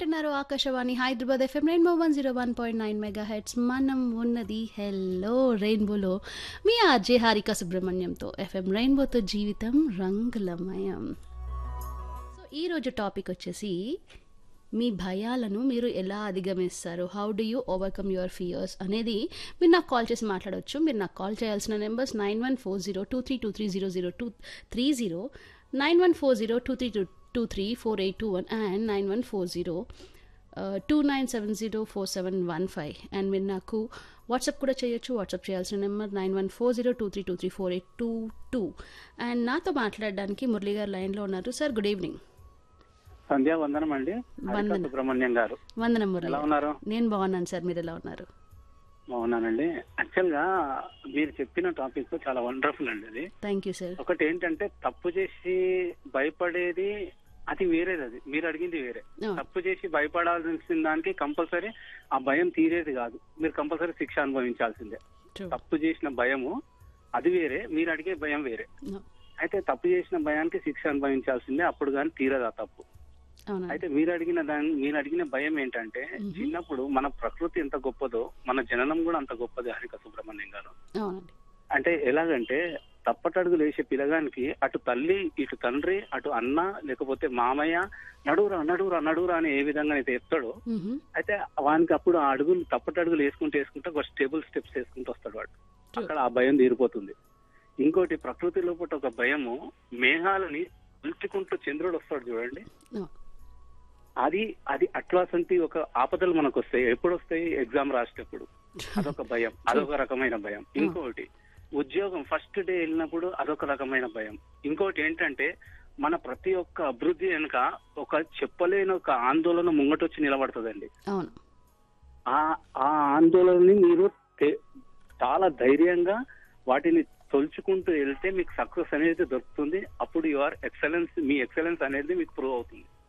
వింటున్నారు Akashvani Hyderabad FM rainbow one zero one point nine megahertz మనం ఉన్నది హెల్లో రెయిన్బోలో మీ ఆర్జే హారిక సుబ్రహ్మణ్యంతో ఎఫ్ఎం రెయిన్బోతో జీవితం రంగులమయం సో ఈరోజు టాపిక్ వచ్చేసి మీ భయాలను మీరు ఎలా అధిగమిస్తారు how do you overcome your fears అనేది మీరు నాకు కాల్ చేసి మాట్లాడవచ్చు మీరు నాకు కాల్ చేయాల్సిన numbers nine one four zero two three two three zero zero two three zero nine one four zero two three two two three four eight two one and nine one four zero two nine seven zero four seven one five and మీరు నాకు WhatsApp కూడా చేయొచ్చు WhatsApp చేయాల్సిన number nine one four zero two three two three four eight two two and నాతో మాట్లాడడానికి మురళి గారు లైన్లో ఉన్నారు సార్ గుడ్ ఈవినింగ్ సంధ్యా వందనం అండి హరిక వందనం. సుబ్రహ్మణ్యం గారు వందనం మురళి ఎలా గారు. ఉన్నారు నేను బాగున్నాను సార్ మీరు ఎలా ఉన్నారు బాగున్నానండి యాక్చువల్ గా మీరు చెప్పిన టాపిక్ చాలా వండర్ఫుల్ అండి అది థ్యాంక్ యూ సార్ ఒకటి ఏంటంటే తప్పు చేసి భయపడేది అది వేరేది అది మీరు అడిగింది వేరే అవును. తప్పు చేసి భయపడాల్సిన దానికి కంపల్సరీ ఆ భయం తీరేది కాదు మీరు కంపల్సరీ శిక్ష అనుభవించాల్సిందే ట్రూ తప్పు చేసిన భయము అది వేరే మీరు అడిగే భయం వేరే అయితే తప్పు చేసిన భయానికి శిక్ష అనుభవించాల్సిందే అప్పుడు కానీ తీరదు ఆ తప్పు అవునండి అయితే మీరు అడిగిన దాని మీరు అడిగిన భయం ఏంటంటే మ్మ్. చిన్నప్పుడు మన ప్రకృతి ఎంత గొప్పదో మన జననం కూడా అంత గొప్పది హరిక సుబ్రహ్మణ్యం గారు అవునండి అంటే ఎలాగంటే తప్పటడుగులు వేసే పిల్లగానికి అటు తల్లి ఇటు తండ్రి అటు అన్న లేకపోతే మామయ్య నడువురా నడువురా నడువురా అని ఏ విధంగా అయితే చెప్తాడో మ్హూ. అయితే వానికి అప్పుడు ఆ అడుగులు తప్పటడుగులు వేసుకుంటూ వేసుకుంటూ ఒక స్టేబుల్ స్టెప్స్ వేసుకుంటూ వస్తాడు వాడు True. అక్కడ ఆ భయం తీరిపోతుంది ఇంకోటి ప్రకృతి లోపల ఒక భయము మేఘాలని పిలుచుకుంటూ చంద్రుడు వస్తాడు చూడండి అవును. అది అది అట్లాంటి ఒక ఆపదలు మనకు వస్తాయి ఎప్పుడు వస్తాయి ఎగ్జామ్ రాసేటప్పుడు అదొక భయం అదొక రకమైన భయం ఇంకోటి ఉద్యోగం ఫస్ట్ డే వెళ్ళినప్పుడు అదొక రకమైన భయం ఇంకోటి ఏంటంటే మన ప్రతి ఒక్క అభివృద్ధి వెనుక ఒక చెప్పలేని ఒక ఆందోళన ముంగటొచ్చి నిలబడుతుందండి అవును ఆ ఆ ఆందోళనని మీరు తే- చాలా ధైర్యంగా వాటిని తొలుచుకుంటూ వెళ్తే మీకు సక్సెస్ అనేది దొరుకుతుంది అప్పుడు యు ఆర్ ఎక్సలెన్స్ మీ ఎక్సలెన్స్ అనేది మీకు ప్రూవ్ అవుతుంది